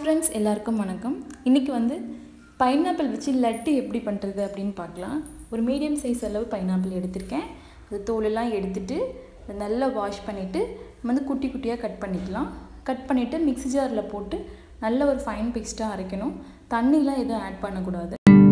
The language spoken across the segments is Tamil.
ஃப்ரெண்ட்ஸ் எல்லாருக்கும் வணக்கம் இன்றைக்கி வந்து பைனாப்பிள் வச்சு லட்டு எப்படி பண்ணுறது அப்படின்னு பார்க்கலாம் ஒரு மீடியம் சைஸ் அளவு பைனாப்பிள் எடுத்திருக்கேன் அது தோலெல்லாம் எடுத்துட்டு அதை நல்லா வாஷ் பண்ணிவிட்டு நம்ம வந்து குட்டி குட்டியாக கட் பண்ணிக்கலாம் கட் பண்ணிவிட்டு மிக்ஸி ஜாரில் போட்டு நல்ல ஒரு ஃபைன் பேஸ்ட்டாக அரைக்கணும் தண்ணிலாம் எதுவும் ஆட் பண்ணக்கூடாது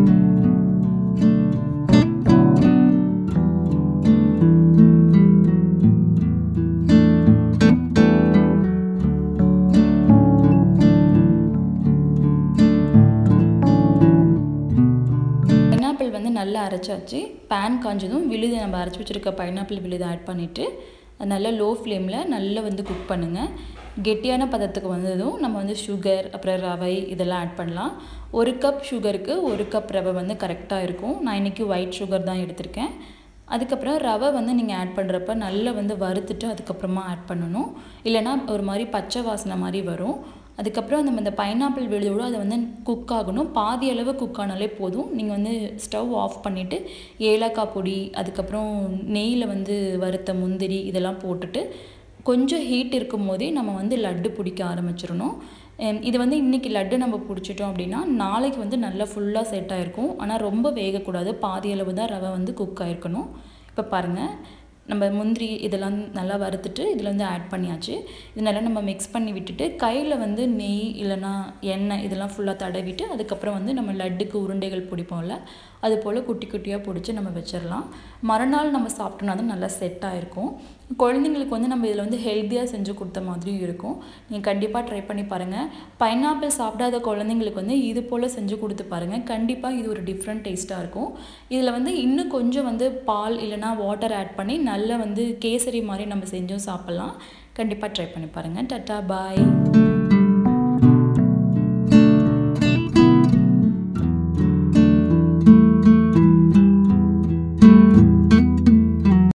பைனாப்பிள் வந்து நல்லா அரைச்சாச்சு பேன் காஞ்சதும் விழுது நம்ம அரைச்சி வச்சுருக்க பைனாப்பிள் விழுது ஆட் பண்ணிவிட்டு அது நல்லா லோ ஃப்ளேமில் நல்லா வந்து குக் பண்ணுங்கள் கெட்டியான பதத்துக்கு வந்ததும் நம்ம வந்து சுகர் அப்புறம் ரவை இதெல்லாம் ஆட் பண்ணலாம் ஒரு கப் சுகருக்கு ஒரு கப் ரவை வந்து கரெக்டாக இருக்கும் நான் இன்றைக்கி ஒயிட் சுகர் தான் எடுத்திருக்கேன் அதுக்கப்புறம் ரவை வந்து நீங்கள் ஆட் பண்ணுறப்ப நல்லா வந்து வறுத்துட்டு அதுக்கப்புறமா ஆட் பண்ணணும் இல்லைனா ஒரு மாதிரி பச்சை வாசனை மாதிரி வரும் அதுக்கப்புறம் நம்ம இந்த பைனாப்பிள் விழுதோடு அதை வந்து குக் ஆகணும் பாதி அளவு குக் ஆனாலே போதும் நீங்கள் வந்து ஸ்டவ் ஆஃப் பண்ணிவிட்டு ஏலக்காய் பொடி அதுக்கப்புறம் நெய்யில் வந்து வறுத்த முந்திரி இதெல்லாம் போட்டுட்டு கொஞ்சம் ஹீட் இருக்கும் போதே நம்ம வந்து லட்டு பிடிக்க ஆரம்பிச்சிடணும் இது வந்து இன்றைக்கி லட்டு நம்ம பிடிச்சிட்டோம் அப்படின்னா நாளைக்கு வந்து நல்லா ஃபுல்லாக செட் ஆகிருக்கும் ஆனால் ரொம்ப வேகக்கூடாது பாதி அளவு தான் ரவை வந்து குக் ஆகிருக்கணும் இப்போ பாருங்கள் நம்ம முந்திரி இதெல்லாம் நல்லா வறுத்துட்டு இதில் வந்து ஆட் பண்ணியாச்சு இது நல்லா நம்ம மிக்ஸ் பண்ணி விட்டுட்டு கையில் வந்து நெய் இல்லைனா எண்ணெய் இதெல்லாம் ஃபுல்லாக தடவிட்டு அதுக்கப்புறம் வந்து நம்ம லட்டுக்கு உருண்டைகள் பிடிப்போம்ல அது போல் குட்டி குட்டியாக பிடிச்சி நம்ம வச்சிடலாம் மறுநாள் நம்ம சாப்பிட்டோம்னா தான் நல்லா செட் ஆகிருக்கும் குழந்தைங்களுக்கு வந்து நம்ம இதில் வந்து ஹெல்த்தியாக செஞ்சு கொடுத்த மாதிரியும் இருக்கும் நீங்கள் கண்டிப்பாக ட்ரை பண்ணி பாருங்கள் பைனாப்பிள் சாப்பிடாத குழந்தைங்களுக்கு வந்து இது போல் செஞ்சு கொடுத்து பாருங்கள் கண்டிப்பாக இது ஒரு டிஃப்ரெண்ட் டேஸ்ட்டாக இருக்கும் இதில் வந்து இன்னும் கொஞ்சம் வந்து பால் இல்லைனா வாட்டர் ஆட் பண்ணி நல்லா வந்து கேசரி மாதிரி நம்ம செஞ்சும் சாப்பிட்லாம் கண்டிப்பாக ட்ரை பண்ணி பாருங்கள் டட்டா பாய்